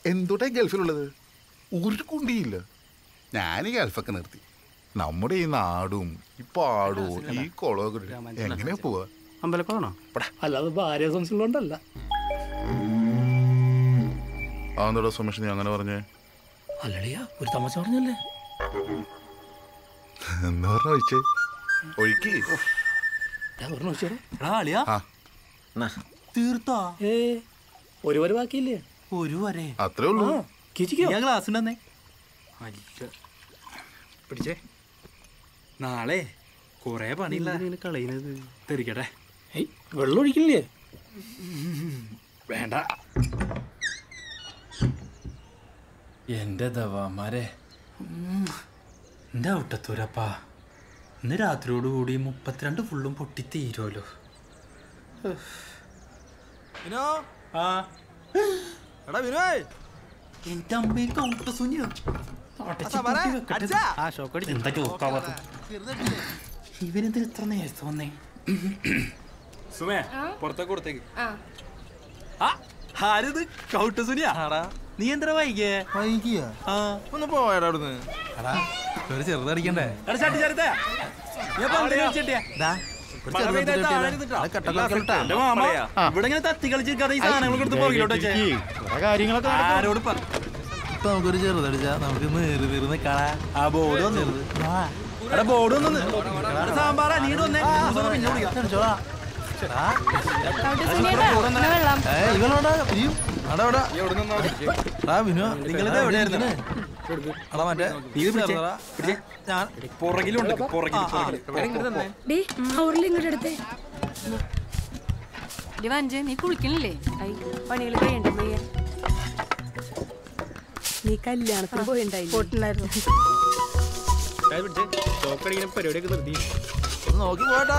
എന്തോട്ടാ ഗൾഫിലുള്ളത് ഒരു കുണ്ടിയില്ല ഞാൻ ഈ ഗൾഫൊക്കെ നിർത്തി നമ്മുടെ ഈ നാടും ഈ പാടവും ഈ കുളമൊക്കെ ഇട്ടിട്ട് എങ്ങനെയാ പോവാ അമ്പലക്കുളമാണോ അല്ലാതെ ഭാര്യ സംശയമുണ്ടല്ല അതെന്താ സുമേഷ് നീ അങ്ങനെ പറഞ്ഞേ അല്ലടിയാ ഒരു തമാശ പറഞ്ഞല്ലേ എന്താ പറഞ്ഞ ഒഴിച്ചേ ഒഴുക്കി ഞാൻ പറഞ്ഞു വെച്ചോടെ എടാ അളിയാ ആ തീർത്താ ഏ ഒരു വരെ ബാക്കിയില്ലേ ഒരു വരെ അത്രേ ഉള്ളൂ കിച്ചിക്കോ ഞാൻ ക്ലാസ് ഉണ്ടെന്നേ പിടിച്ചേ നാളെ കൊറേ പണിയില്ല ഇങ്ങനെ കളയുന്നത് തെറിക്കട്ടെ ഏയ് വെള്ളം ഒഴിക്കില്ലേ വേണ്ട എന്റെ ദവാമാരെ എന്റെ ഔട്ടത്തൂരപ്പാ ഇന്ന് രാത്രിയോടുകൂടി മുപ്പത്തിരണ്ട് ഫുള്ളും പൊട്ടി തീരുമല്ലോ വിനോ ആ എടാ വിനോയ് എന്റെ അമ്മയ്ക്ക് ഔട്ട സുനിയോ സമരേ, അടിച്ചാ? ആ ഷോക്ക് അടിച്ചു എന്താ ചോക്കാവാത്ത ഇവനെന്തിന് ഇത്ര നേരത്തെ വന്നേ സുമേ പുറത്തേക്ക് കൊടുത്തേക്ക് ആ ആരിത് കൗട്ട സുനിയാ നീ എന്താ വൈകിയേ വൈകിയ ആ ഒന്ന് പോയടാ അവിടുന്ന് എടാ ഒരു ചെറുതടിക്കണ്ടേ എടാ ചട്ടി ചരത്തെ ഞാൻ പണ്ട് കളിച്ചിട്ടിയാ മഴ പെയ്താ താഴെ ഇരുന്നിട്ടാ. എന്റെ മാമ ഇവിടെ ഇങ്ങനെ തത്തി കളിച്ചിരിക്കാതെ ഈ സാധനങ്ങൾ കൊടുത്ത് പുറകിലോട്ട് വെച്ചേ കാര്യങ്ങളൊക്കെ ആരോട് പറ ഇപ്പൊ നമുക്കൊരു ചെറുതടിച്ചാ നമുക്ക് നീറി നീറി നിക്കാടാ ആ ബോർഡ് വന്നു എടാ ബോർഡ് വന്നു സാമ്പാറാ നീട് വന്നേ മൂന്ന് പിന്നെ വിളിക്കാം നിങ്ങളിത് എവിടെയായിരുന്നു ഞാൻ പുറകിലുണ്ട് പുറകിൽ പുറകിൽ ഡേ അവരിൽ ഇങ്ങോട്ട് എടുത്തേ വഞ്ച് നീ കുളിക്കണില്ലേ ഐ പണികൾ കഴിയണ്ട മയ്യ നീ കല്യാണത്തിന് പോയിണ്ടായില്ലേ പോട്ടുണ്ടായിരുന്നു പിടിച്ചേ ഷോക്ക് അടിക്കുന്ന പരിപാടിയൊക്കെ നിർത്തി ഒന്ന് നോക്കി പോട്ടാ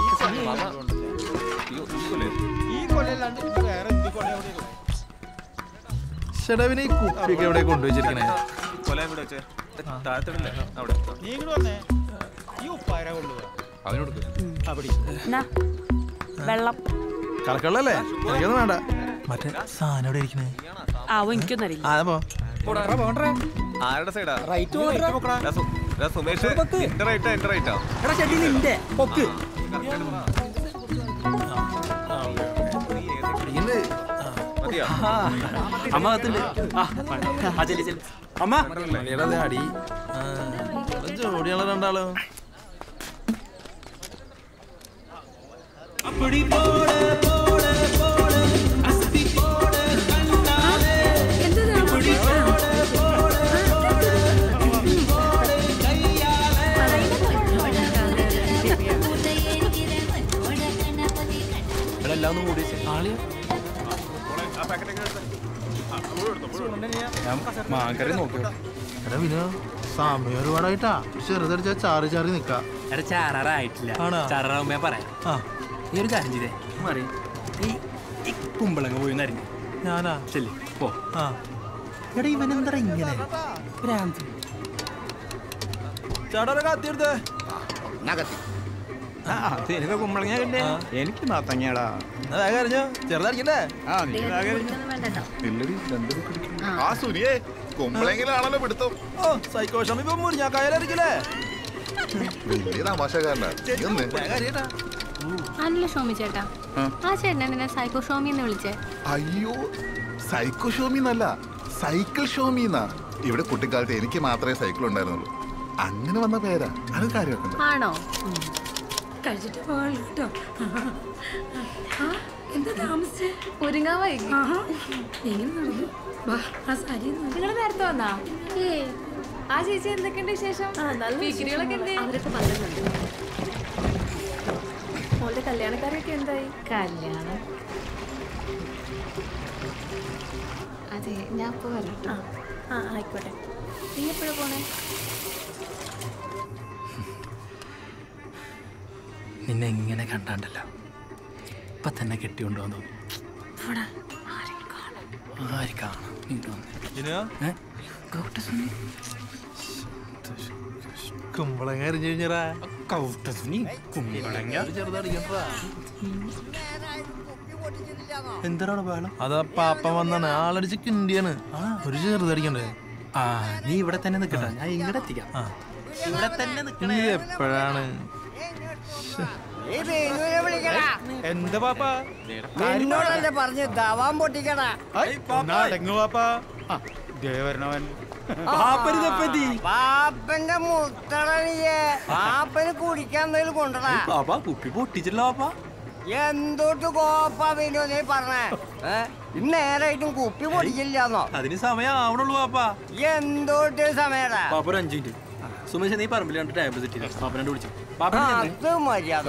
ചേട്ടാ പിന്നെ ഈ കുപ്പിയൊക്കെ എവിടെ കൊണ്ടുവച്ചിരിക്കണേ എന്നാ വെള്ളം കലക്കള്ളല്ലേ എനിക്കൊന്നും വേണ്ട മറ്റേ സാധനം എവിടെ ഇരിക്കണേ ആവോ എനിക്കൊന്നറിയില്ല ആ പോ ആരുടെ സൈഡാ റൈറ്റ് സുമേഷ് എന്റെ റൈറ്റാ എന്റെ റൈറ്റാ എടാ ചെടി നിന്റെ പൊക്ക് മതിയോ അമ്മ അകത്തുണ്ട് ആ ആ ചെല്ലി ചെല്ലി അമ്മ മണിയുടെ അടി ആ, ഇവിടെ ജോഡിയുള്ള രണ്ടാളും ഇവിടെ എല്ലാം ഒന്ന് കൂടി ആളിയാ ഞാൻ മാങ്കറി നോക്കിയോ എടാ വിനോ സമയം ഒരുപാടായിട്ടാ ചെറുതടിച്ചാ ചാറി ചാറി നിക്കാ എടാ ചാറാറായിട്ടില്ല ആണോ? ചാറാറാകുമ്പോ പറയാം ആ നീ ഒരു കാര്യം ചെയ്തേ മാറി ഈ ഈ കുമ്പളങ്ങ പോയി നരിഞ്ഞു ഞാനാ ചെല്ലി പോ ആ എടാ ഇവൻ എന്താ ഇങ്ങനെ ഭ്രാന്ത് ചേട്ടാ കത്തിയെടുത്തേ എനിക്ക് കുമ്പളങ്ങ കിട്ടേ എനിക്ക് നാത്തങ്ങയാടാ എന്നാ വേഗം അറിഞ്ഞോ ചെറുതടിക്കണ്ടേ ആ നീ ആ സുനിയെ കുമ്പളെങ്കിലാണല്ലോ പിടുത്തം ഓ സൈക്കോഷം ഇപ്പൊ മുരിഞ്ഞാക്കായാലടിക്കല്ലേ വലിയ തമാശക്കാരനാ ഇതൊന്ന് വേഗം അറിയട്ടാ ആണല്ലോ ഷോമി ചേട്ടാ ആ ചേട്ടൻ എന്തിനാ സൈക്കോ ഷോമി എന്ന് വിളിച്ചേ അയ്യോ സൈക്കോ ഷോമി എന്നല്ല സൈക്കിൾ ഷോമി എന്നാ ഇവിടെ കുട്ടിക്കാലത്ത് എനിക്ക് മാത്രമേ സൈക്കിൾ ഉണ്ടായിരുന്നുള്ളൂ അങ്ങനെ വന്ന പേരാ അത് കാര്യമൊക്കെ ആണോ കഴിച്ചിട്ട് പോകാൻ കേട്ടോ ആ എന്താ താമസിച്ചേ ഒരുങ്ങാൻ വൈകി ആഹാ എങ്ങനെ നടന്നു വാ ആ സാരി നിങ്ങൾ നേരത്തെ വന്നാ ആ ചേച്ചി എന്തൊക്കെയുണ്ട് വിശേഷം ഡിഗ്രികളൊക്കെ എന്തേ അവരൊക്കെ പറയുന്നുണ്ട് മോളുടെ കല്യാണക്കാരൊക്കെ എന്തായി കല്യാണം അതെ ഞാൻ ഇപ്പൊ വരാം ആ ആ ആയിക്കോട്ടെ നീ എപ്പോഴാ പോണേ നിന്നെ എങ്ങനെ കണ്ടാണ്ടല്ലോ ഇപ്പൊ തന്നെ കെട്ടിക്കൊണ്ടുവന്നു ആര് കാണും ഇങ്ങോട്ട് വന്നേ വിനോ ഏ? ഗൗട്ടസുനി കുമ്പളങ്ങ എറിഞ്ഞു കഴിഞ്ഞാ കൗട്ടസുനി കുമ്പളങ്ങ ചെറുതടിക്കണ്ടാ എന്താണ് ബഹളം അതാ പാപ്പ വന്നാണ് ആളടിച്ച് കിണ്ടിയാണ് ഒരു ചെറുതടിക്കണ്ടേ ആ നീ ഇവിടെ തന്നെ നിക്കട്ടെ ഞാൻ ഇങ്ങടെ എത്തിക്കാം ഇവിടെ തന്നെ ഇനി ഇത് എപ്പോഴാണ് എന്താ പാപ്പാ എന്നോടല്ലേ പറഞ്ഞ് ദവാൻ പൊട്ടിക്കടാ അടങ്ങു പാപ്പാ ആ, ദേ വരണവൻ പാപ്പരുതെപ്പറ്റി പാപ്പന്റെ മുത്തടനിയെ പാപ്പന് കുടിക്കാൻ എന്തെങ്കിലും കൊണ്ടടാ പാപ്പ കുപ്പി പൊട്ടിച്ചില്ല പാപ്പ എന്തോട്ട് കോപ്പാ പിന്നെ നീ പറഞ്ഞേ ഏ? ഇന്ന് നേരായിട്ടും കുപ്പി പൊടിക്കില്ലാന്നോ അതിന് സമയം ആവണുള്ളൂ പാപ്പ എന്തോട്ട് സമയടാ പാപ്പ ഒരു അഞ്ചു മിനിറ്റ് സുമേഷ് നീ പറമ്പിൽ രണ്ട് ടേബിൾ സെറ്റ് ചെയ്തു പാപ്പനെ വിളിച്ചു പാപ്പ അത് മര്യാദ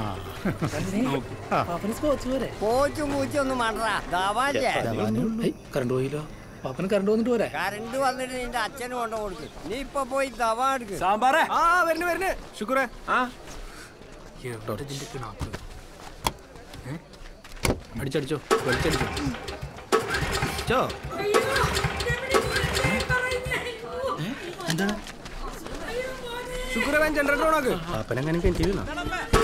പാപ്പന് സ്കോച്ച് പോരെ കോച്ചും കൂച്ചും ഒന്നും വേണ്ടടാ ദവാല്ലേ കറണ്ട് പോയില്ലോ പാപ്പന് കറണ്ട് വന്നിട്ട് പോരെ കറണ്ട് വന്നിട്ട് നിന്റെ അച്ഛന് കൊണ്ട കൊടുക്ക് നീ ഇപ്പൊ പോയി ദവാ എടുക്ക് സാമ്പാറേ ആ വരുന്നു വരുന്നു ശുക്രേ ആ എവിടെ ഇതിന്റെ കിണാക്ക് ഏ? അടിച്ചടിച്ചോ വലിച്ചടിച്ചോ ചോ ശുക്രേ ജനറേറ്റർ ഓണാക്ക് പാപ്പനെങ്ങനെ കിണറ്റി വീണോ